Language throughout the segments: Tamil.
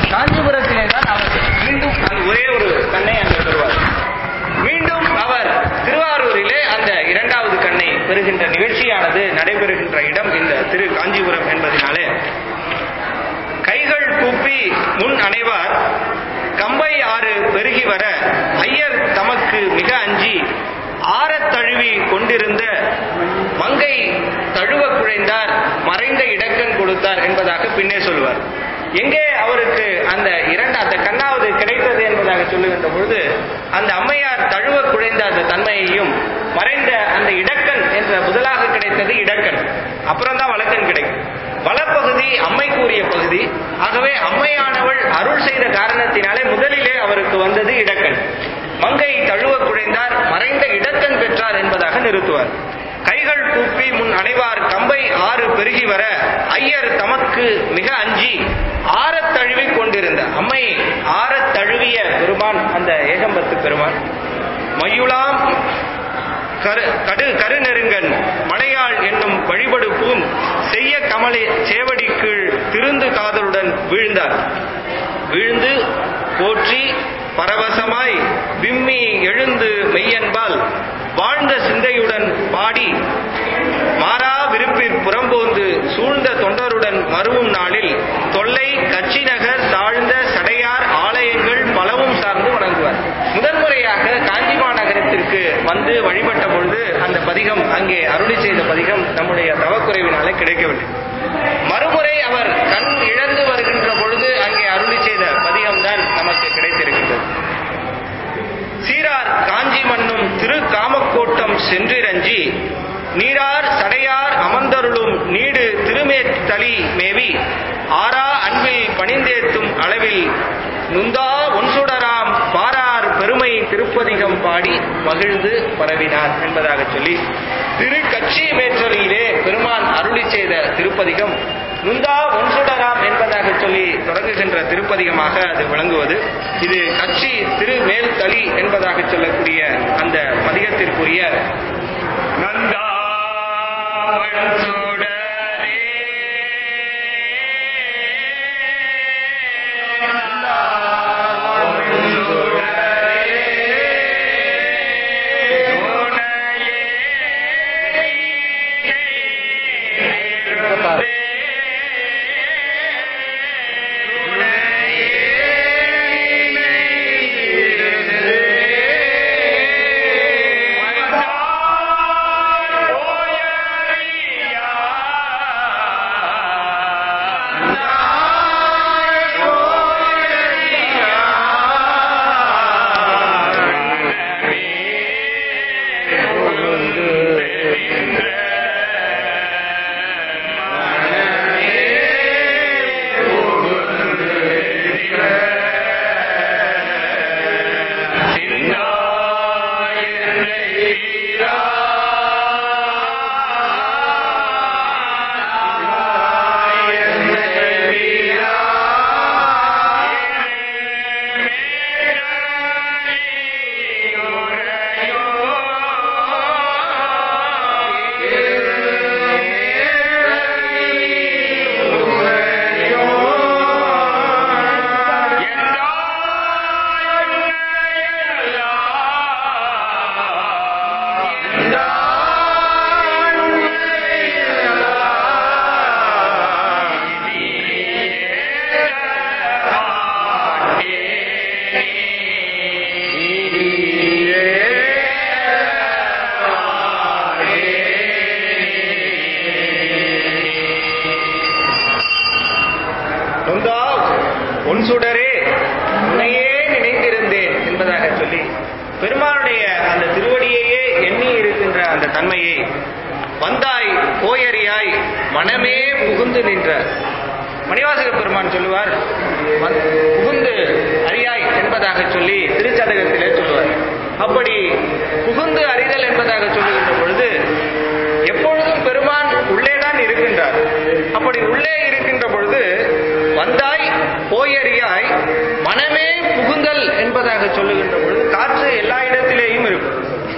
காஞ்சிபுரத்திலே தான் அவர் மீண்டும் அந்த ஒரே ஒரு கண்ணை அங்கே பெறுவார் மீண்டும் அவர் திருவாரூரிலே அந்த இரண்டாவது கண்ணை பெறுகின்ற நிகழ்ச்சியானது நடைபெறுகின்ற இடம் இந்த திரு காஞ்சிபுரம் என்பதனாலே கைகள் கூப்பி முன் அணைவார் கம்பை ஆறு பெருகி வர ஐயர் தமக்கு மிக அஞ்சி ஆறத் தழுவி கொண்டிருந்த மங்கை தழுவ குழைந்தார் மறைந்த இடக்கன் கொடுத்தார் என்பதாக பின்னே சொல்லுவார் எங்கே அவருக்கு அந்த இரண்டு அந்த கண்ணாவது கிடைத்தது என்பதாக சொல்லுகின்ற பொழுது அந்த அம்மையார் தழுவ குழைந்த அந்த தன்மையையும் மறைந்த அந்த இடக்கன் என்ற முதலாக கிடைத்தது இடக்கன் அப்புறம்தான் வழக்கன் கிடைக்கும் வலப்பகுதி அம்மைக்குரிய பகுதி ஆகவே அம்மையானவள் அருள் செய்த காரணத்தினாலே முதலிலே அவருக்கு வந்தது இடக்கன் மங்கை தழுவ குழைந்தார் மறைந்த இடக்கன் பெற்றார் என்பதாக நிறுத்துவார் கைகள் கூப்பி முன் அணைவார் கம்பை ஆறு பெருகி வர ஐயர் தமக்கு மிக அஞ்சி ஆறத் தழுவி கொண்டிருந்த அம்மை ஆறத் தழுவிய பெருமான் அந்த ஏகம்பத்து பெருமான் மயுளாம் கரு கடு கருநெருங்கன் மலையாள் என்னும் வழிபடுப்பும் செய்ய கமலை சேவடி கீழ் திருந்து காதலுடன் வீழ்ந்தார் வீழ்ந்து போற்றி பரவசமாய் விம்மி எழுந்து மெய்யன்பால் வாழ்ந்த சிந்தையுடன் பாடி மாறா விருப்பிற் புறம்போந்து சூழ்ந்த தொண்டருடன் மருவும் நாளில் தொல்லை கட்சி நகர் தாழ்ந்த சடையார் ஆலயங்கள் பலவும் சார்ந்து வணங்குவார் முதன்முறையாக காஞ்சி மாநகரத்திற்கு வந்து வழிபட்ட பொழுது அந்த பதிகம் அங்கே அருளி செய்த பதிகம் நம்முடைய தவக்குறைவினாலே கிடைக்கவில்லை மறுமுறை அவர் கண் இழந்து வருகின்ற பொழுது அங்கே அருளி செய்த பதிகம் தான் நமக்கு கிடைத்திருக்கின்றது சீரார் காஞ்சி மன்னும் திரு காமக்கோட்டம் சென்றிரஞ்சி நீரார் சடையார் அமர்ந்தருளும் நீடு திருமேத்தளி மேவி ஆரா அன்பில் பணிந்தேத்தும் அளவில் நுந்தா ஒன்சுடராம் பாரார் பெருமை திருப்பதிகம் பாடி மகிழ்ந்து பரவினார் என்பதாக சொல்லி திரு கட்சி மேற்றலியிலே பெருமான் அருளி செய்த திருப்பதிகம் நுந்தா ஒன்சுடராம் என்பதாக சொல்லி தொடங்குகின்ற திருப்பதிகமாக அது விளங்குவது இது கட்சி திரு மேல் தளி என்பதாக சொல்லக்கூடிய அந்த பதிகத்திற்குரிய நந்தா வன்சுடரே, நந்தா வன்சுடரே, துணையே இருந்தே, நொந்தா உன் சுடரே உன்னையே நினைத்திருந்தேன் என்பதாக சொல்லி பெருமானுடைய அந்த திருவடியையே எண்ணி இருக்கின்ற அந்த தன்மையை வந்தாய் போயறியாய் மனமே புகுந்து நின்ற மணிவாசக பெருமான் சொல்லுவார் வந்து- புகுந்து அறியாய் என்பதாக சொல்லி திருச்சதகத்திலே சொல்லுவார் அப்படி புகுந்து அறிதல் என்பதாக சொல்லுகின்ற பொழுது எப்பொழுதும் பெருமான் உள்ளேதான் இருக்கின்றார் அப்படி உள்ளே இருக்கின்ற பொழுது வந்தாய் போயறியாய் மனமே புகுந்தல் என்பதாக சொல்லுகின்ற பொழுது காற்று எல்லா இடத்திலேயும் இருக்கும்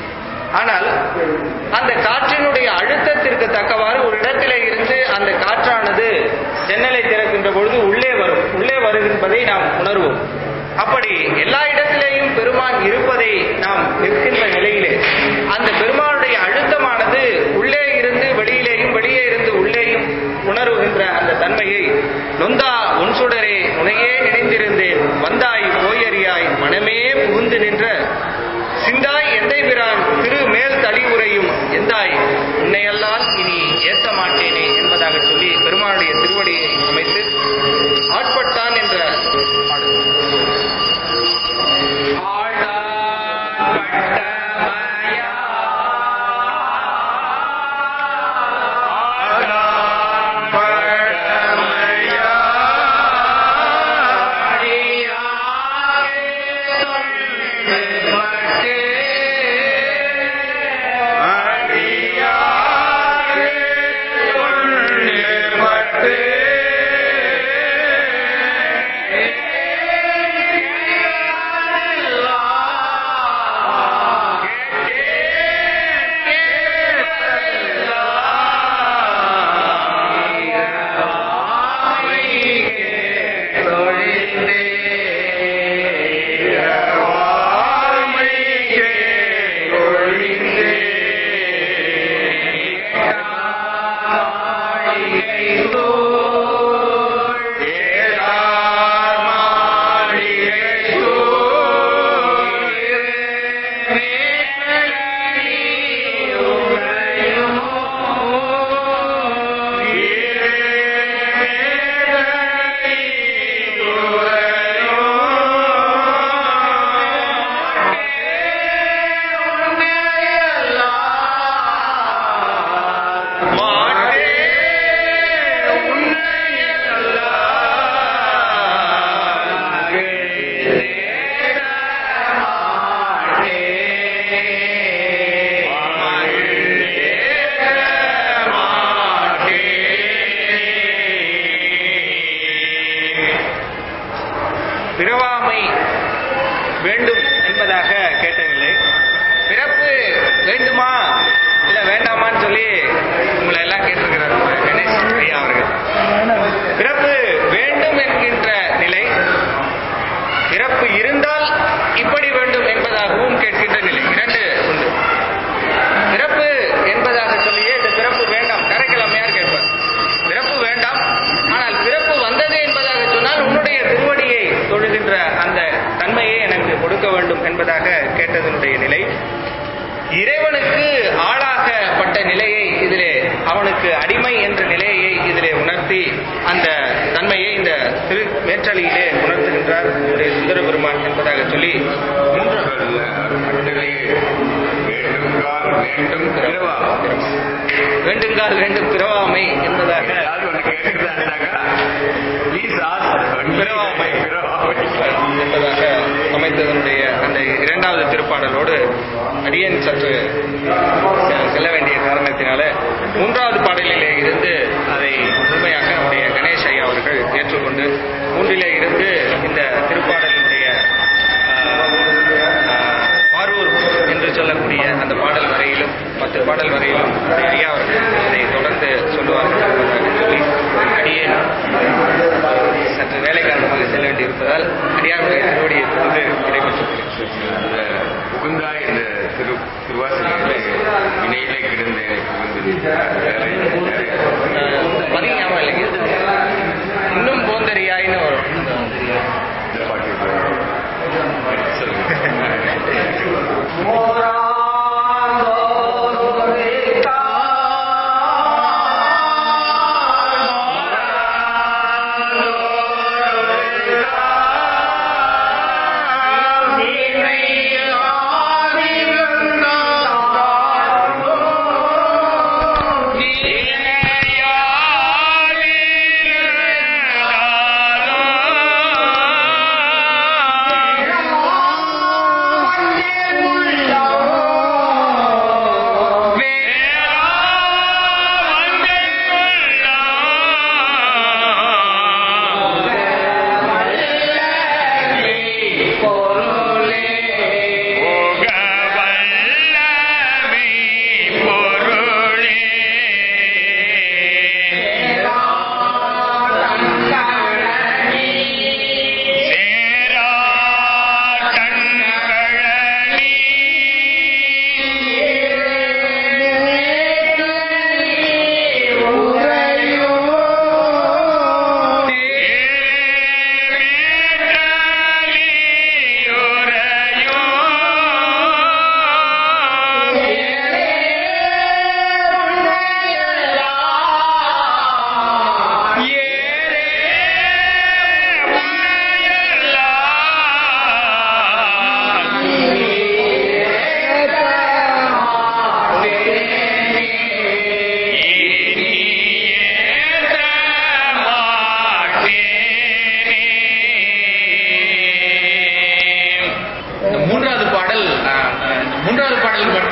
ஆனால் அந்த காற்றினுடைய அழுத்தத்திற்கு தக்கவாறு ஒரு இடத்திலே இருந்து அந்த காற்றானது ஜன்னலை திறக்கின்ற பொழுது உள்ளே வரும் உள்ளே வருகின்ற என்பதை நாம் உணர்வோம் அப்படி எல்லா இடத்திலேயும் பெருமான் இருப்பதை நாம் நிற்கின்ற நிலையிலே அந்த பெருமானுடைய அழுத்தமானது உள்ளே இருந்து வெளியிலேயும் வெளியே இருந்து உள்ளேயும் உணர்வுகின்ற அந்த தன்மையை நொந்தா உன் சுடரே உனையே நினைந்திருந்தேன் வந்தாய் போயறியாய் மனமே புகுந்து நின்ற சிந்தாய் எந்தை பிரான் திரு மேல் தளி உரையும் எந்தாய் உன்னையல்லால் இனி ஏத்த மாட்டேனே என்பதாக சொல்லி பெருமானுடைய திருவடியை அமைத்து ஆட்பட்டான் என்ற பாடல் பிறவாமை வேண்டும் என்பதாக கேட்டவில்லை பிறப்பு வேண்டுமா இல்ல வேண்டாமான்னு சொல்லி உங்களை எல்லாம் கேட்டிருக்கிறார் நம்ம கணேஷ் ஐயா அவர்கள் பிறப்பு வேண்டும் என்கின்ற நிலை பிறப்பு இருந்தால் இப்படி வேண்டும் என்பதாகவும் கேட்கின்ற நிலை இரண்டு உண்டு பிறப்பு என்பதாக சொல்லியே இந்த பிறப்பு வேண்டாம் கரைக்கிழமையார் கேட்பார் பிறப்பு வேண்டாம் ஆனால் பிறப்பு வந்தது என்பதாக சொன்னால் உன்னுடைய திருவடியை தொழுகின்ற அந்த தன்மையை எனக்கு கொடுக்க வேண்டும் என்பதாக கேட்டதனுடைய நிலை இறைவனுக்கு ஆளாகப்பட்ட நிலையை இதிலே அவனுக்கு அடிமை என்ற நிலையை இதிலே உணர்த்தி அந்த தன்மையை இந்த திரு மேற்றலியிலே உணர்த்துகின்றார் நம்முடைய சுந்தர பெருமான் என்பதாக சொல்லி வேண்டும் பிறவா வேண்டுங்கால் வேண்டும் பிறவாமை என்பதாக ஏதாவது ஒண்ணு கேட்டுக்கிட்டாங்கன்னாக்கா ப்ளீஸ் ஆஸ்க் பிறவாமை. பிறவாமை என்பதாக அமைத்ததனுடைய அந்த இரண்டாவது திருப்பாடலோடு அடியேன் சற்று செ- செல்ல வேண்டிய காரணத்தினால மூன்றாவது பாடலிலே இருந்து அதை முழுமையாக நம்முடைய கணேஷ் ஐயா அவர்கள் ஏற்றுக்கொண்டு மூன்றிலே இருந்து இந்த திருப்பாடலினுடைய ஆஹ், ஆஹ், பார்வூர் என்று சொல்லக்கூடிய அந்த பாடல் வரையிலும் பத்து பாடல் வரையிலும் நம்முடைய ஐயா அவர்கள் இதை தொடர்ந்து சொல்லுவார்கள் என்பதாக சொல்லி அடியேன் சற்று வேலை காரணமாக செல்ல வேண்டியிருப்பதால் அடியாருடைய திருவடியை கொண்டு விடைபெற்றுக் இந்த புகுந்தாய் இந்த திரு திருவாசகத்திலே வினையிலே கிடந்தேனை புகுந்து பதிவு ஞாபகம் இல்லைங்க இன்னும் போந்தரியாயின்னு வரும் இந்த பாட்டு சொல்லுங்க ஆ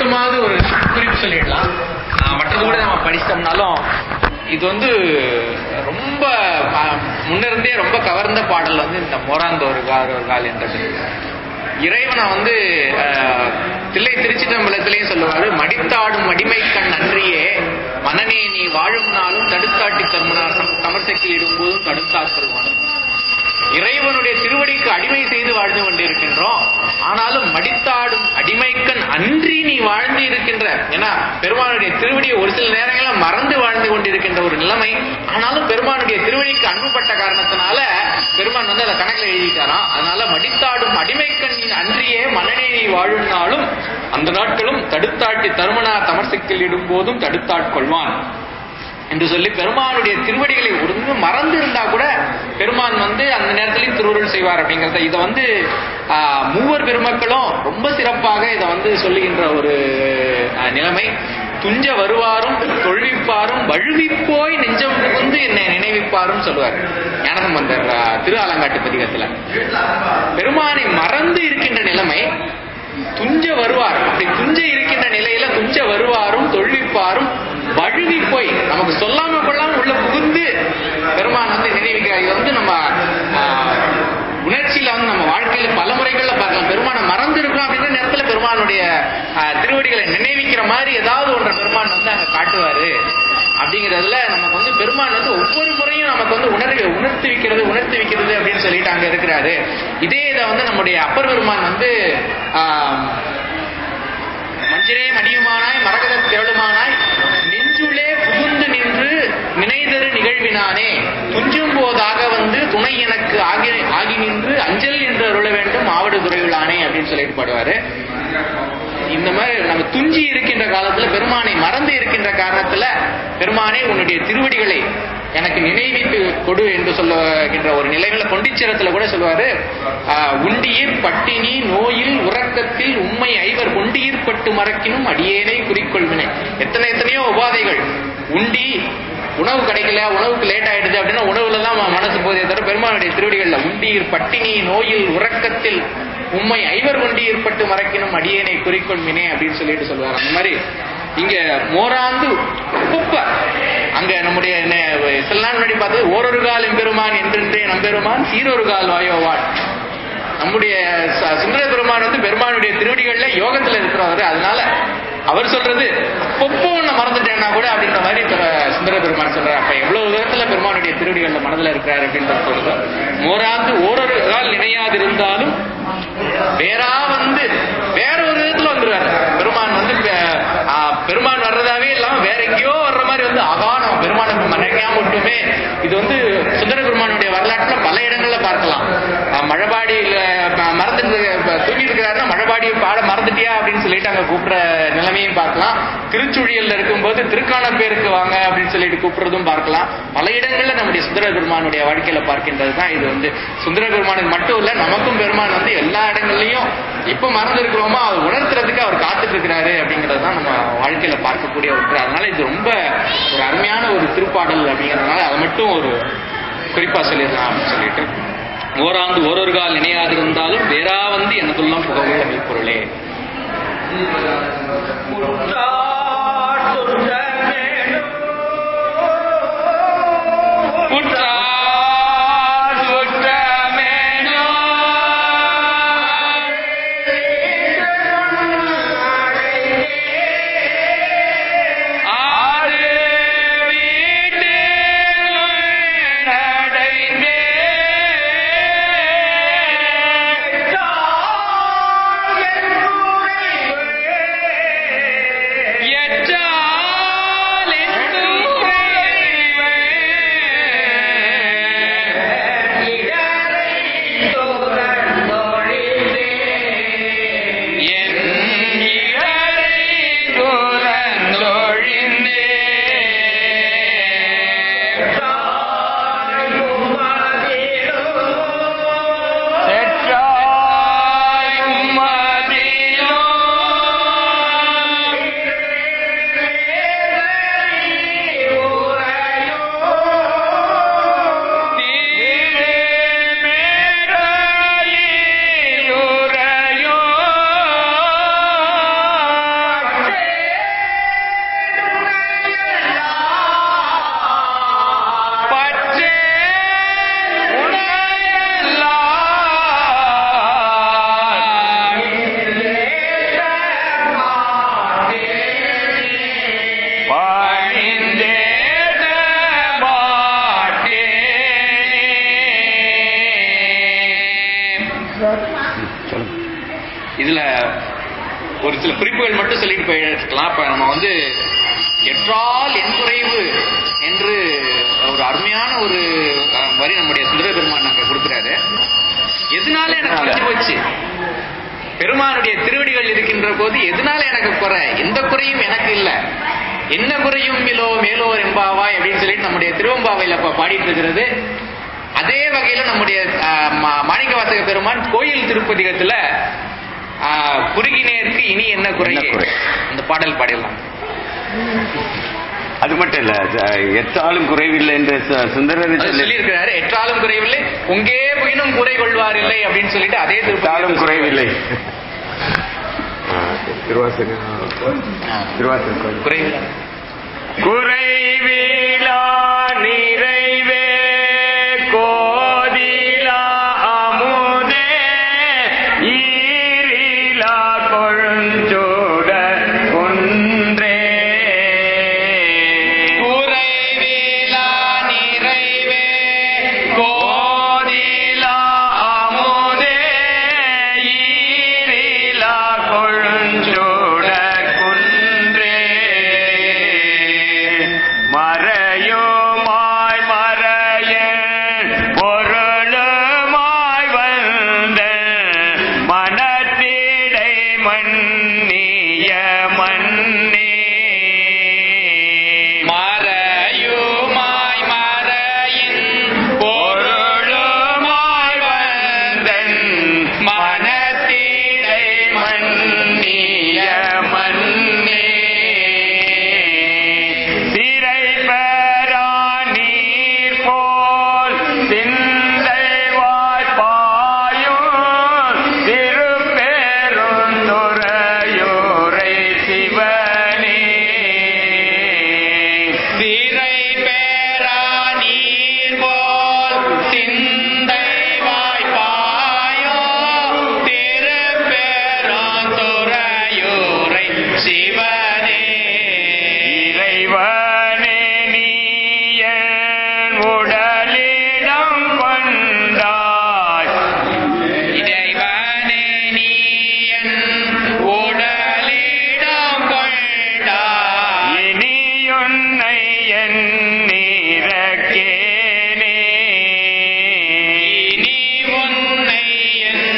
கொஞ்சமாவது ஒரு குறிப்பு சொல்லிடலாம் ஆஹ் மற்றது கூட நம்ம படிச்சிட்டோம்னாலும் இது வந்து ரொம்ப ஆஹ், முன்னிருந்தே ரொம்ப கவர்ந்த பாடல் வந்து இந்த மோராந்த ஒரு கால் ஒரு கால் என்றது இறைவனை வந்து ஆஹ், தில்லை திருச்சிற்றம்பலத்திலையும் சொல்லுவாரு மடித்தாடும் மடிமைக்கண் நன்றியே மனநே நீ வாழும் நாளும் தடுத்தாட்டி தருமனார் சமர்சக்தி இடும்போதும் தடுத்தாற் கொள்வான் இறைவனுடைய திருவடிக்கு அடிமை செய்து வாழ்ந்து கொண்டிருக்கின்றோம் ஆனாலும் மடித்தாடும் அடிமைக்கண் அன்றி நீ வாழ்ந்து இருக்கின்ற ஏன்னா பெருமானுடைய திருவடியை ஒரு சில நேரங்களில் மறந்து வாழ்ந்து கொண்டிருக்கின்ற ஒரு நிலைமை ஆனாலும் பெருமானுடைய திருவடிக்கு அன்புப்பட்ட காரணத்தினால பெருமான் வந்து அதை கணக்கில் எழுதிட்டாராம் அதனால மடித்தாடும் அடிமைக்கண் அன்றியே மனநே நீ வாழும் நாளும் அந்த நாட்களும் தடுத்தாட்டி தருமனார் தமர்சக்தியில் இடும்போதும் தடுத்தாட்கொள்வான் என்று சொல்லி பெருமானுடைய திருவடிகளை ஒருங்கு மறந்து இருந்தா கூட பெருமான் வந்து அந்த நேரத்திலையும் திருவுருள் செய்வார் அப்படிங்கறத இதை வந்து ஆஹ், மூவர் பெருமக்களும் ரொம்ப சிறப்பாக இதை வந்து சொல்லுகின்ற ஒரு ஆஹ், நிலைமை துஞ்ச வருவாரும் தொழுவிப்பாரும் வழுவிப்போய் நெஞ்சம் புகுந்து என்னை நினைவிப்பாரும் சொல்லுவார் ஞானசம்பந்தர் ஆஹ், திரு ஆலங்காட்டு பதிகத்துல பெருமானை மறந்து இருக்கின்ற நிலைமை துஞ்ச வருவார் அப்படி துஞ்ச இருக்கின்ற நிலையில துஞ்ச வருவாரும் தொழுவிப்பாரும் வழுவி போய் நமக்கு சொல்லாம கொள்ளாம உள்ள புகுந்து பெருமான் வந்து நினைவுக்கிறார் இது வந்து நம்ம ஆஹ், உணர்ச்சியில வந்து நம்ம வாழ்க்கையில பல முறைகள்ல பார்க்கலாம் பெருமானை மறந்து இருக்கோம் அப்படின்ற நேரத்துல பெருமானுடைய ஆஹ், திருவடிகளை நினைவிக்கிற மாதிரி ஏதாவது ஒன்றை பெருமான் வந்து அங்க காட்டுவாரு அப்படிங்கிறதுல நமக்கு வந்து பெருமான் வந்து ஒவ்வொரு முறையும் நமக்கு வந்து உணர்வு உணர்த்தி வைக்கிறது உணர்த்தி வைக்கிறது அப்படின்னு சொல்லிட்டு அங்க இருக்கிறாரு இதே இதை வந்து நம்முடைய அப்பர் பெருமான் வந்து ஆஹ், மஞ்சரே மடியுமானாய் மரகத திரளுமானாய் நெஞ்சுளே புகுந்து நின்று நினைதரு நிகழ்வினானே துஞ்சும் போதாக வந்து துணை எனக்கு ஆகி ஆகி நின்று அஞ்சல் என்று அருள வேண்டும் ஆவடு துறையுளானே அப்படின்னு சொல்லிட்டு பாடுவாரு இந்த மாதிரி நம்ம துஞ்சி இருக்கின்ற காலத்துல பெருமானை மறந்து இருக்கின்ற காரணத்துல பெருமானே உன்னுடைய திருவடிகளை எனக்கு நினைவித்து கொடு என்று சொல்லுகின்ற ஒரு நிலைகளை கொண்டிச்சிரத்துல கூட சொல்லுவாரு ஆஹ், உண்டியீர் பட்டினி நோயில் உறக்கத்தில் உண்மை ஐவர் கொண்டீர் பட்டு மறக்கினும் அடியேனை குறிக்கொள்வினை எத்தனை எத்தனையோ உபாதைகள் உண்டி உணவு கிடைக்கல உணவுக்கு லேட் ஆயிடுது அப்படின்னா உணவுல தான் ம- மனசு போதே தவிர பெருமானுடைய திருவடிகள்ல உண்டீர் பட்டினி நோயில் உறக்கத்தில் உண்மை ஐவர் கொண்டு ஏற்பட்டு மறக்கினும் அடியேனை குறிக்கொள்மினே அப்படின்னு சொல்லிட்டு சொல்லுவார் அந்த மாதிரி இங்க மோராந்து குப்ப அங்க நம்முடைய நெ- சில நாள் முன்னாடி பார்த்தது ஓரொரு கால் எம்பெருமான் என்றென்றே நம்பெருமான் சீரொரு கால் வாயோவான் நம்முடைய ச- சுந்தர பெருமான் வந்து பெருமானுடைய திருவடிகள்ல யோகத்துல இருக்கிறவர் அதனால அவர் சொல்றது அப்பப்போ ஒண்ணு மறந்துட்டேன்னா கூட அப்படின்ற மாதிரி பெரு- சுந்தர பெருமான் சொல்றாரு அப்ப எவ்வளவு விதத்துல பெருமானுடைய திருவடிகள்ல மனதுல இருக்கிறாரு அப்படின்றது சொல்லுது மோராந்து ஓரொரு கால் நினையாதிருந்தாலும் வேறா வந்து வேற ஒரு விதத்துல வந்துருவாரு பெருமான் வந்து பெ- ஆ, பெருமான் வர்றதாவே இல்லாம வேற எங்கேயோ வர்ற மாதிரி வந்து ஆகா நம்ம பெருமானுக்கு மறைக்காம விட்டுமே இது வந்து சுந்தர பெருமானுடைய வரலாற்றுல பல இடங்கள்ல பார்க்கலாம் ஆ, மழபாடியில ம- மறந்துட்டு இப்ப தூங்கிட்டு இருக்கிறாருன்னா மழபாடியை பாட மறந்துட்டியா அப்படின்னு சொல்லிட்டு அங்க கூப்பிடுற நிலைமையும் பார்க்கலாம் திருச்சுழியல்ல இருக்கும்போது திருக்கான பேருக்கு வாங்க அப்படின்னு சொல்லிட்டு கூப்பிடுறதும் பார்க்கலாம் பல இடங்கள்ல நம்முடைய சுந்தர பெருமானுடைய வாழ்க்கையில பார்க்கின்றது தான் இது வந்து சுந்தர பெருமானுக்கு மட்டும் இல்ல நமக்கும் பெருமான் வந்து எல்லா இடங்கள்லயும் இப்ப மறந்து இருக்கிறோமோ அவர் உணர்த்துறதுக்கு அவர் காத்துட்டு இருக்கிறாரு அப்படிங்கிறது தான் நம்ம வாழ்க்கையில பார்க்கக்கூடிய ஒன்று அதனால இது ரொம்ப ஒரு அருமையான ஒரு திருப்பாடல் அப்படிங்கறதுனால அதை மட்டும் ஒரு குறிப்பா சொல்லிடலாம் அப்படின்னு சொல்லிட்டு ஓராண்டு ஓரொரு கால் நினையாதிருந்தாலும் வேறா வந்து எனக்குள்ளாம் புகவுள்ள மெய்ப்பொருளே சொல்லுங்க இதுல ஒரு சில குறிப்புகள் மட்டும் சொல்லிட்டு போயிருக்கலாம் இப்ப நம்ம வந்து எற்றால் என் குறைவு என்று ஒரு அருமையான ஒரு அஹ், வரி நம்முடைய சுந்தர பெருமான் அங்க கொடுக்கிறாரு எதனால எனக்கு குறைஞ்சு போச்சு பெருமானுடைய திருவடிகள் இருக்கின்ற போது எதனால எனக்கு குறை எந்த குறையும் எனக்கு இல்ல என்ன குறையும் இலோ மேலோர் எம்பாவாய் அப்படின்னு சொல்லிட்டு நம்முடைய திருவம்பாவையில் அப்ப பாடிட்டு இருக்கிறது அதே வகையில நம்முடைய ஆஹ், மா- மாணிக்கவாசக பெருமான் கோயில் திருப்பதிகத்துல ஆஹ், குறுகினேருக்கு இனி என்ன குறை என்ன குறை? இந்த பாடல் பாடிடலாம் அது மட்டும் இல்ல அஹ், எத்தாலும் குறைவில்லை என்று சு- சுந்தரர் அது சொல்லி சொல்லி இருக்கிறாரு எற்றாலும் குறைவில்லை உங்கே போயினும் குறை கொள்வார் இல்லை அப்படின்னு சொல்லிட்டு அதே எத்தாலும் திருப்பதி குறைவில்லை திருவாசகம் திருவாசகம் கோயில். குறைவில்லை குறைவிலா நிறைவே கோதிலா அமுதே ஈரிலா கொழுஞ்சோட குன்றே குறைவிலா நிறைவே கோதிலா அமுதே ஈரிலா கொழுஞ்சோட குன்றே மறையுமாய் மறையன் பொருளுமாய் வந்த மனத்திடை மன்னிய மன்னே மறையுமாய் மறையின் பொருளுமாய் வந்தன் மனத்திடை மன்னிய மன்னே சிறை பெறா நீர் போல் சிந்தை வாய்ப்பாயும் திருப்பெருந்துறையோரை சிவனே திரை பேரா நீர் போல் சிந்தை வாய்ப்பாயோ திருப்பெருந்துறையூரை சிவனே இறைவனே நீயன் உடலிடம் கொண்டாய் இறைவனே நீயன் உடலிடம் கொண்டாய் இனியுன்னை என் நீரக்கேனே இனி உன்னை என்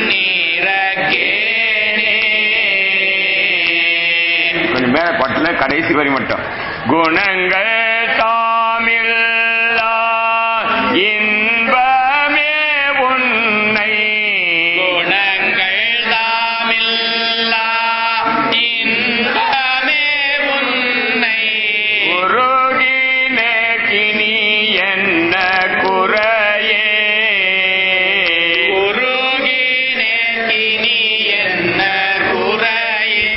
நீரக்கேனே கொஞ்சம் மேல பாட்டுல கடைசி வரி மட்டும் குணங்கள் தாமில்லா இன்பமே உன்னை குணங்கள் தாமில்லா இன்பமே உன்னை உருகின கினி என்ன குறையே உருகினே கினி என்ன குறையே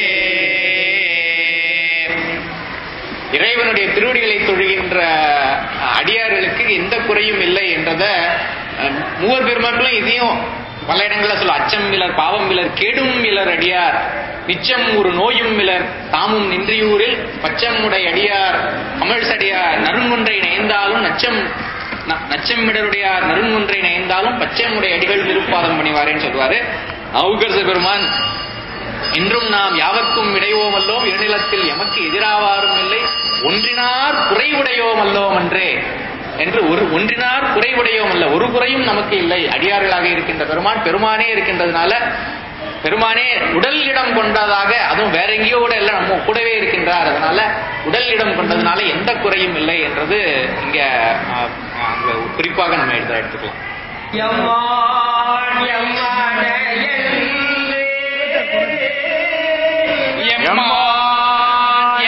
இறைவனுடைய திருவடிகளை தொழுகின்ற அடியார்களுக்கு எந்த குறையும் இல்லை என்றத அஹ், மூவர் பெருமக்களும் இதையும் பல இடங்கள்ல சொல்ல அச்சம் மிலர் பாவம் மிலர் கேடும் மிலர் அடியார் நிச்சம் ஒரு நோயும் மிலர் தாமும் நின்றியூரில் பச்சம் உடை அடியார் அமழ்சடியார் நறுங்குன்றை நயந்தாலும் நச்சம் ந- நச்சமிடருடையார் நறுங்குன்றை நயந்தாலும் பச்சைமுடை அடிகள் திருப்பாதம் பணிவாரேன்னு சொல்லுவாரு அவுகர்ச பெருமான் இன்றும் நாம் யாவர்க்கும் இடையோம் அல்லோம் இருநிலத்தில் எமக்கு எதிராவாரும் இல்லை ஒன்றினார் குறைவுடையோம் அல்லோம் அன்றே என்று ஒரு ஒன்றினார் குறைவுடையோம் அல்ல ஒரு குறையும் நமக்கு இல்லை அடியார்களாக இருக்கின்ற பெருமான் பெருமானே இருக்கின்றதுனால பெருமானே உடல் இடம் கொண்டதாக அதுவும் வேற எங்கேயோ கூட இல்லை நம்ம கூடவே இருக்கின்றார் அதனால உடல் இடம் கொண்டதுனால எந்த குறையும் இல்லை என்றது இங்க ஆஹ், அங்க குறிப்பாக நம்ம எடுத்து எடுத்துக்கலாம் எம்மான் எம்மான்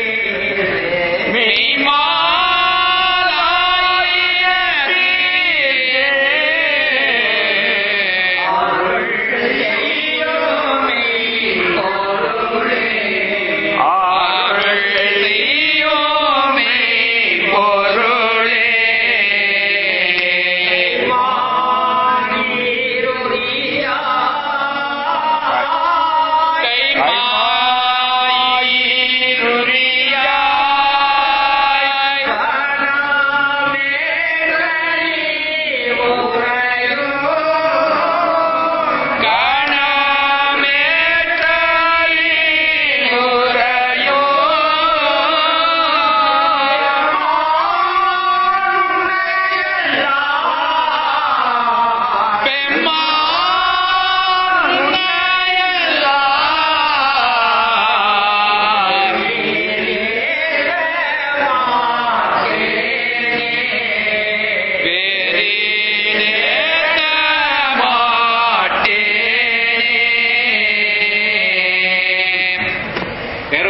மெய்மாலாயின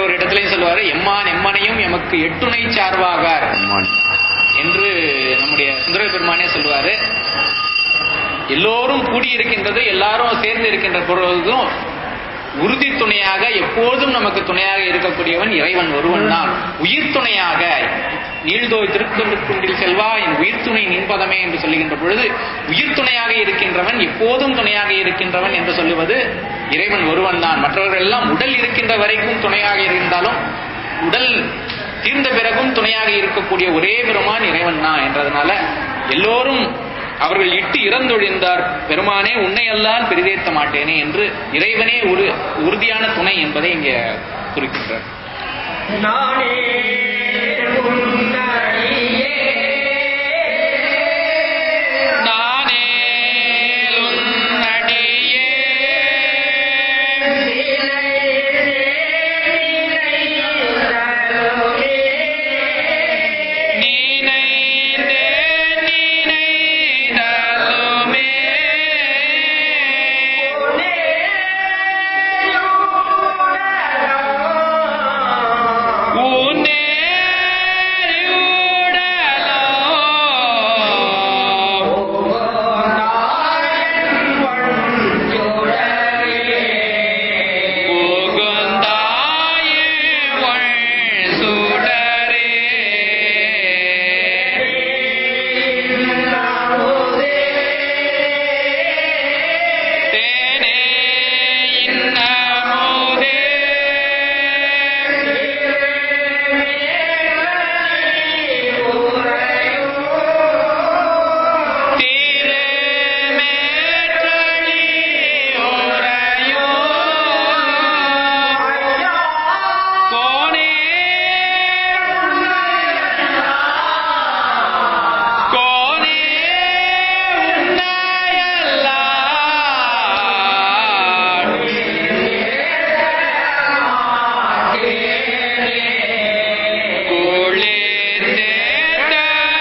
வேறொரு இடத்துலயும் சொல்லுவாரு எம்மான் எம்மனையும் எமக்கு எட்டுணை சார்வாகார் அம்மான். என்று நம்முடைய சுந்தர பெருமானே சொல்லுவாரு எல்லோரும் கூடியிருக்கின்றது எல்லாரும் சேர்ந்து இருக்கின்ற பொழுதும் உறுதி துணையாக எப்போதும் நமக்கு துணையாக இருக்கக்கூடியவன் இறைவன் ஒருவன் தான் உயிர் துணையாக நீழ்தோய் திருக்குன்றில் செல்வா என் உயிர் துணை நின்பதமே என்று சொல்லுகின்ற பொழுது உயிர் துணையாக இருக்கின்றவன் எப்போதும் துணையாக இருக்கின்றவன் என்று சொல்லுவது இறைவன் ஒருவன் தான் மற்றவர்கள் எல்லாம் உடல் இருக்கின்ற வரைக்கும் துணையாக இருந்தாலும் உடல் தீர்ந்த பிறகும் துணையாக இருக்கக்கூடிய ஒரே பெருமான் இறைவன் தான் என்றதுனால எல்லோரும் அவர்கள் இட்டு இறந்தொழிந்தார் பெருமானே உன்னை அல்லால் பெரிதேத்த மாட்டேனே என்று இறைவனே ஒரு உறுதியான துணை என்பதை இங்கே குறிக்கின்றார் நானே உன்னடியே நானே உன்னடியே நீனைந்தே நீனைதலுமே உன்னேயுடலோ புகுந்தாயே வள் சுடரே தேனே இன்னமுதே திருமேற்றளி ஓரையோ கோனே கோனே உன்னையல்லால் குளிர்ந்தேத்த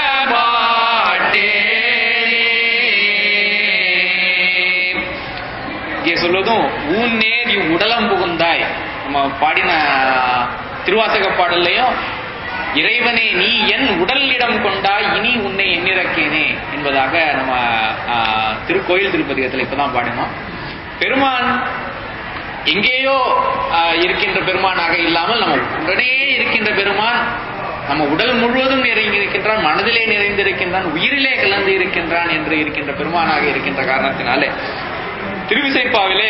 மாட்டேனே. இங்கே சொல்வதும் ஊன்னேர் உடலம் புகுந்தாய் நம்ம பாடின திருவாசக பாடல்லையும் இறைவனே நீ என் உடல் இடம் கொண்டாய் இனி உன்னை எண்ணிறக்கேனே என்பதாக நம்ம ஆ, திருக்கோயில் திருப்பதிகத்தில் இப்பதான் பாடினோம் பெருமான் எங்கேயோ ஆ, இருக்கின்ற பெருமானாக இல்லாமல் நம்ம உடனே இருக்கின்ற பெருமான் நம்ம உடல் முழுவதும் நிறைந்து இருக்கின்றான் மனதிலே நிறைந்திருக்கின்றான் உயிரிலே கலந்து இருக்கின்றான் என்று இருக்கின்ற பெருமானாக இருக்கின்ற காரணத்தினாலே திருவிசைப்பாவிலே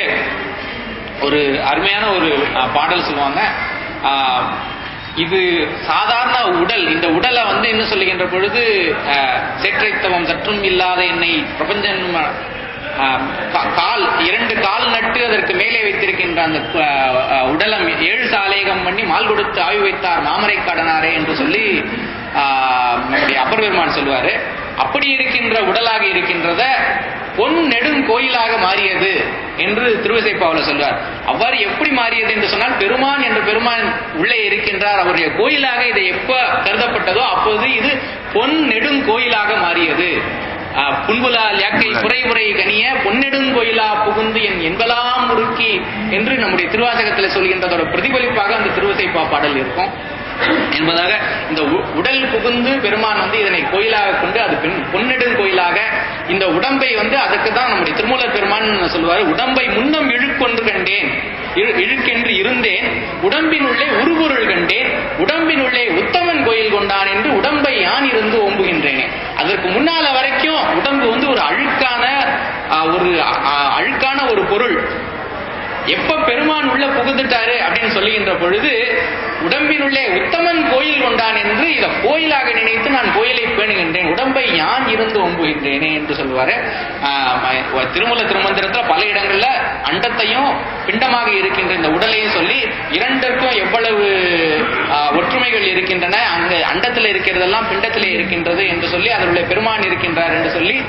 ஒரு அருமையான ஒரு ஆ, பாடல் சொல்லுவாங்க ஆ, இது சாதாரண உடல் இந்த உடலை வந்து என்ன சொல்லுகின்ற பொழுது ஆ, சேற்றைத்தவம் சற்றும் இல்லாத என்னை பிரபஞ்சன் ஆ, கா- கால் இரண்டு கால் நட்டு அதற்கு மேலே வைத்திருக்கின்ற அந்த ஆ, ஆ, உடலம் ஏழு சாலேகம் பண்ணி மால் கொடுத்து ஆய்வு வைத்தார் மாமரை கடனாரே என்று சொல்லி ஆ, நம்முடைய அப்பர் பெருமான் சொல்லுவாரு அப்படி இருக்கின்ற உடலாக இருக்கின்றத பொன் நெடும் கோயிலாக மாறியது என்று திருவிசைப்பாவில சொல்றார் அவ்வாறு எப்படி மாறியது என்று சொன்னால் பெருமான் என்ற பெருமான் உள்ளே இருக்கின்றார் அவருடைய கோயிலாக இதை எப்ப கருதப்பட்டதோ அப்போது இது பொன் நெடும் கோயிலாக மாறியது ஆஹ், புன்புலால் யாக்கை குறை உரை கனிய பொன்னெடுங்கோயிலா புகுந்து என் என்பலாம் முறுக்கி என்று நம்முடைய திருவாசகத்தில் சொல்கின்றதோட பிரதிபலிப்பாக அந்த திருவசைப்பா பாடல் இருக்கும் என்பதாக இந்த உ- உடல் புகுந்து பெருமான் வந்து இதனை கோயிலாக கொண்டு அது பெண் பொன்னெடுங் கோயிலாக இந்த உடம்பை வந்து அதுக்கு தான் நம்முடைய திருமூலர் பெருமான் சொல்லுவார் உடம்பை முன்னம் இழுக்கொன்று கண்டேன் இழு- இழுக்கென்று இருந்தேன் உடம்பின் உள்ளே உருபொருள் கண்டேன் உடம்பின் உள்ளே உத்தமன் கோயில் கொண்டான் என்று உடம்பை யான் இருந்து ஓம்புகின்றேனே அதற்கு முன்னால வரைக்கும் உடம்பு வந்து ஒரு அழுக்கான ஆ, ஒரு அ- அ- அழுக்கான ஒரு பொருள் எப்ப பெருமான் உள்ள புகுந்துட்டாரு அப்படின்னு சொல்லுகின்ற பொழுது உடம்பினுள்ளே உத்தமன் கோயில் கொண்டான் என்று இதை கோயிலாக நினைத்து நான் கோயிலை பேணுகின்றேன் உடம்பை யான் இருந்து ஒம்புகின்றேனே என்று சொல்லுவாரு ஆஹ் ம- திருமூல திருமந்திரத்துல பல இடங்கள்ல அண்டத்தையும் பிண்டமாக இருக்கின்ற இந்த உடலையும் சொல்லி இரண்டிற்கும் எவ்வளவு ஆஹ், ஒற்றுமைகள் இருக்கின்றன அங்க அண்டத்துல இருக்கிறதெல்லாம் பிண்டத்திலே இருக்கின்றது என்று சொல்லி அதில் உள்ள பெருமான் இருக்கின்றார் என்று சொல்லி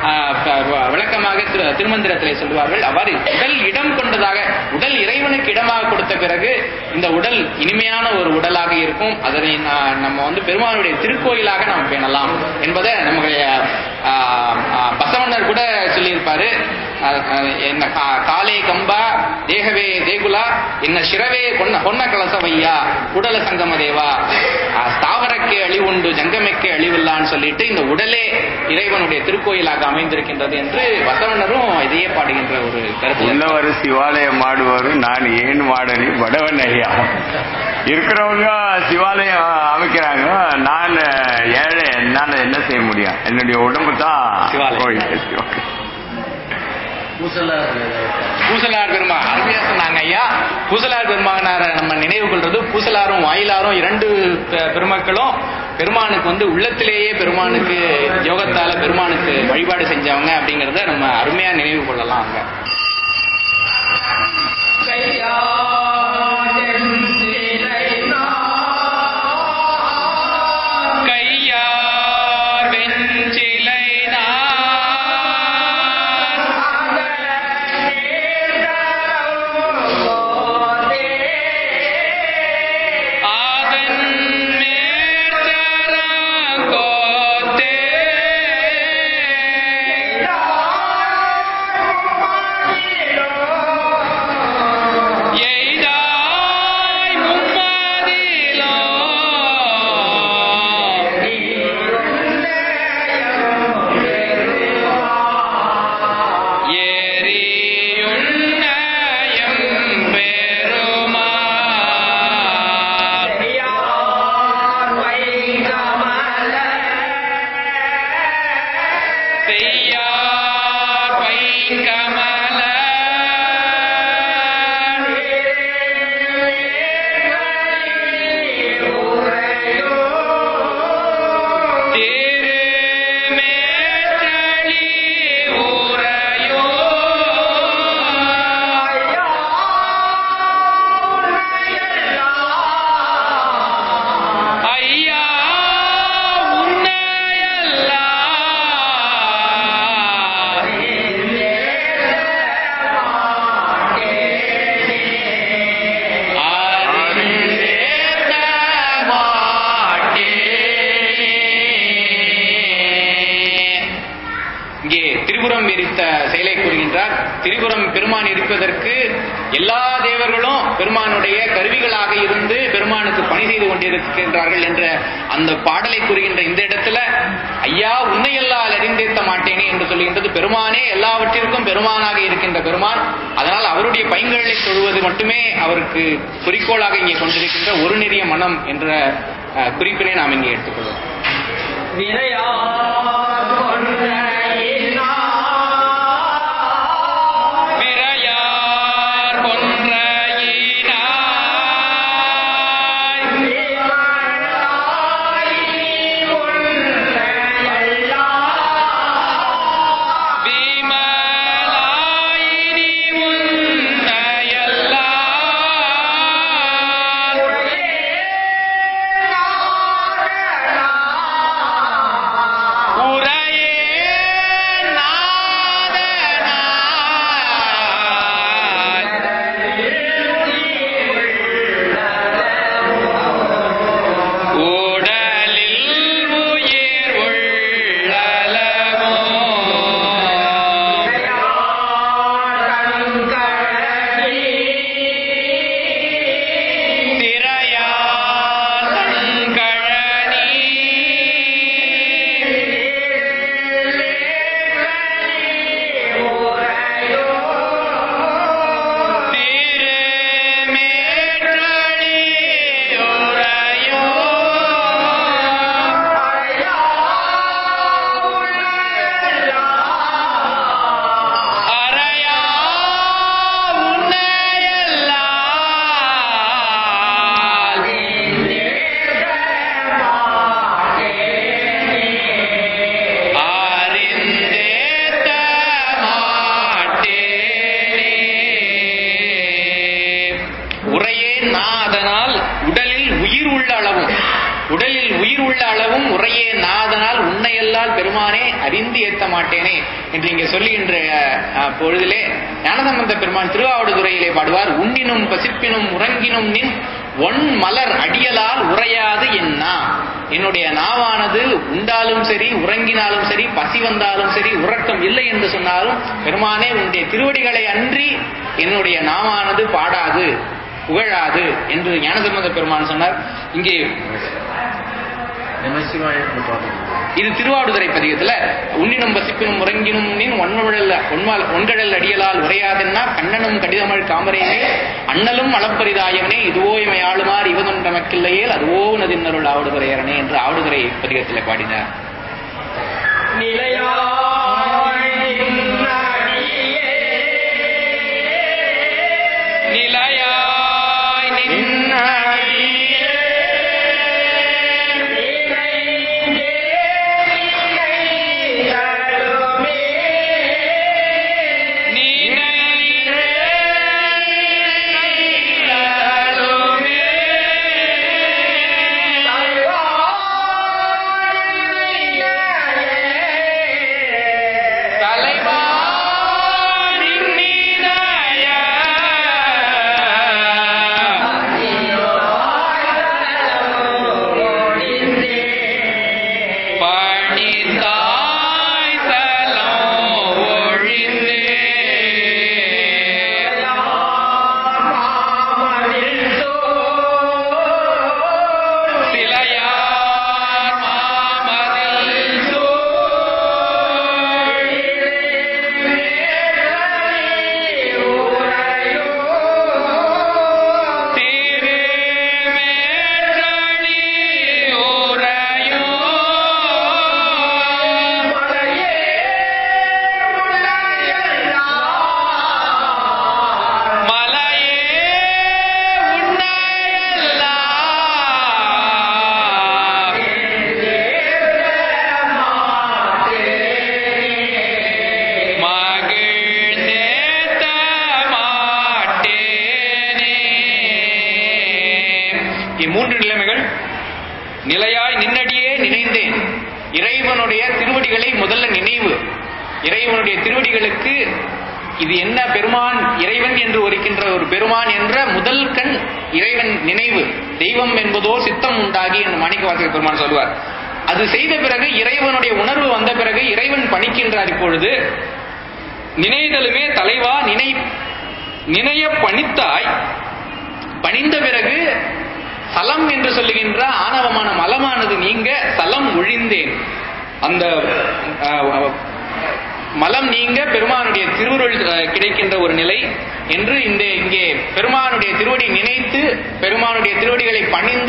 ஆஹ், ப- வ- விளக்கமாக திரு- திருமந்திரத்திலே சொல்லுவார்கள் அவ்வாறு உடல் இடம் கொண்டதாக உடல் இறைவனுக்கு இடமாக கொடுத்த பிறகு இந்த உடல் இனிமையான ஒரு உடலாக இருக்கும் அதனை நா- நம்ம வந்து பெருமானுடைய திருக்கோயிலாக நாம் பேணலாம் என்பதை நம்முடைய ஆஹ், ஆஹ், பசவண்ணர் கூட சொல்லியிருப்பாரு ஆஹ், ஆஹ், என்ன கா- காலே கம்பா தேகவே தேகுலா என்ன சிரவே கொன்ன கொன்ன கலசவையா உடல சங்கம தேவா ஆஹ், ஸ்தாவரக்கே அழிவுண்டு ஜங்கமைக்கே அழிவில்லான்னு சொல்லிட்டு இந்த உடலே இறைவனுடைய திருக்கோயிலாக அமைந்திருக்கின்றது என்று வசவண்ணரும் இதையே பாடுகின்ற ஒரு கருத்து உள்ளவர் சிவாலயம் மாடுவாரு நான் ஏன் மாடனி வடவன் ஐயா இருக்கிறவங்க சிவாலயம் அமைக்கிறாங்க நான் ஏழை என்னால என்ன செய்ய முடியும் என்னுடைய உடம்பு தான் சிவாலயம். கோயில் சிவாலயம். பூசலார் பெருமா அருமையா சொன்னாங்க ஐயா பூசலார் பெருமானார நம்ம நினைவு கொள்றது பூசலாரும் வாயிலாரும் இரண்டு பெ- பெருமக்களும் பெருமானுக்கு வந்து உள்ளத்திலேயே பெருமானுக்கு யோகத்தால பெருமானுக்கு வழிபாடு செஞ்சவங்க அப்படிங்கறத நம்ம அருமையா நினைவு கொள்ளலாம் அங்க கையார் வெஞ்சிலை ஆதன் மேற்சரம் கோத்தே எய்தாய் மும்மதிலோ ஏரியுன்னயம் பெருமா செய்யார் பைங்கமல திருமேற்றளி உரையோ ஐயா உன்னையல்லா அறிந்தேத்த மாட்டேன். இங்கே திரிபுரம் எரித்த செயலை கூறுகின்றார் திரிபுரம் பெருமான் இருப்பதற்கு எல்லா தேவர்களும் பெருமானுடைய கருவிகளாக இருந்து பெருமானுக்கு பணி செய்து கொண்டிருக்கின்றார்கள் என்ற அந்த பாடலை கூறுகின்ற இந்த இடத்துல ஐயா உன்னையல்லால் அறிந்தேத்த மாட்டேனே என்று சொல்கின்றது பெருமானே எல்லாவற்றிற்கும் பெருமானாக இருக்கின்ற பெருமான் அதனால் அவருடைய பைங்கழலை தொழுவது மட்டுமே அவருக்கு குறிக்கோளாக இங்கே கொண்டிருக்கின்ற ஒரு நெறிய மனம் என்ற அஹ், குறிப்பினை நாம் இங்கே எடுத்துக்கொள்வோம் விரையார் கொன்றையினாய் விமலாயினி உன்னையல்லால் பெருமானே அறிந்து ஏத்த மாட்டேனே என்று இங்கே சொல்லுகின்ற அஹ், பொழுதிலே ஞானசம்பந்த பெருமான் திருவாவடுதுறையிலே பாடுவார் உண்ணினும் பசிப்பினும் உறங்கினும் நின் ஒன் மலர் அடியலால் உறையாது என்னா என்னுடைய நாவானது உண்டாலும் சரி உறங்கினாலும் சரி பசி வந்தாலும் சரி உறக்கம் இல்லை என்று சொன்னாலும் பெருமானே உன்னுடைய திருவடிகளை அன்றி என்னுடைய நாவானது பாடாது புகழாது என்று ஞானசம்பந்த பெருமான் சொன்னார் இங்கே இது திருவாடுதுறை பதிகத்துல உன்னினும் பசிப்பினும் உறங்கினும் நின் ஒன்மழல் ஒன்மால் ஒன்கடல் அடியலால் உரையாதென்னா கண்ணனும் கடிதமிழ் காமரேனே அண்ணலும் அளப்பரிதாயவனே இதுவோ இமை ஆளுமார் இவதொன் நமக்கில்லையேல் அதுவோ நதின்னருள் ஆவுடுதுறையரனே என்று ஆவுடுதுறை பதிகத்திலே பாடினார் நிலையாய் நின்னடியே தலைவா நின்னினாய பணித்தாய் சலம் ஒழிந்தே சிலையார் மாமதில் சூழ் திருமேற்றணி உறையோ மலையே உன்னையெல்லாம் மகிழ்ந்தேத்த மாட்டேனே இம்மூன்று நிலைமைகள் நிலையாய் நின்னடியே நினைந்தேன் இறைவனுடைய திருவடிகளை முதல்ல நினைவு இறைவனுடைய திருவடிகளுக்கு இது என்ன பெருமான் இறைவன் என்று ஒலிக்கின்ற ஒரு பெருமான் என்ற முதல் கண் இறைவன் நினைவு தெய்வம் என்பதோ சித்தம் உண்டாகி என்று மாணிக்கவாசக பெருமான் சொல்வார் அது செய்த பிறகு இறைவனுடைய உணர்வு வந்த பிறகு இறைவன் பணிக்கின்றார் இப்பொழுது நினைதலுமே தலைவா நினை நினைய பணித்தாய் பணிந்த பிறகு சலம் என்று சொல்லுகின்ற ஆணவமான மலமானது நீங்க சலம் ஒழிந்தேன் அந்த அஹ், அஹ், மலம் நீங்க பெருமானுடைய திருவுருள் அஹ், கிடைக்கின்ற ஒரு நிலை என்று இந்த இங்கே பெருமானுடைய திருவடி நினைத்து பெருமானுடைய திருவடிகளை பணிந்து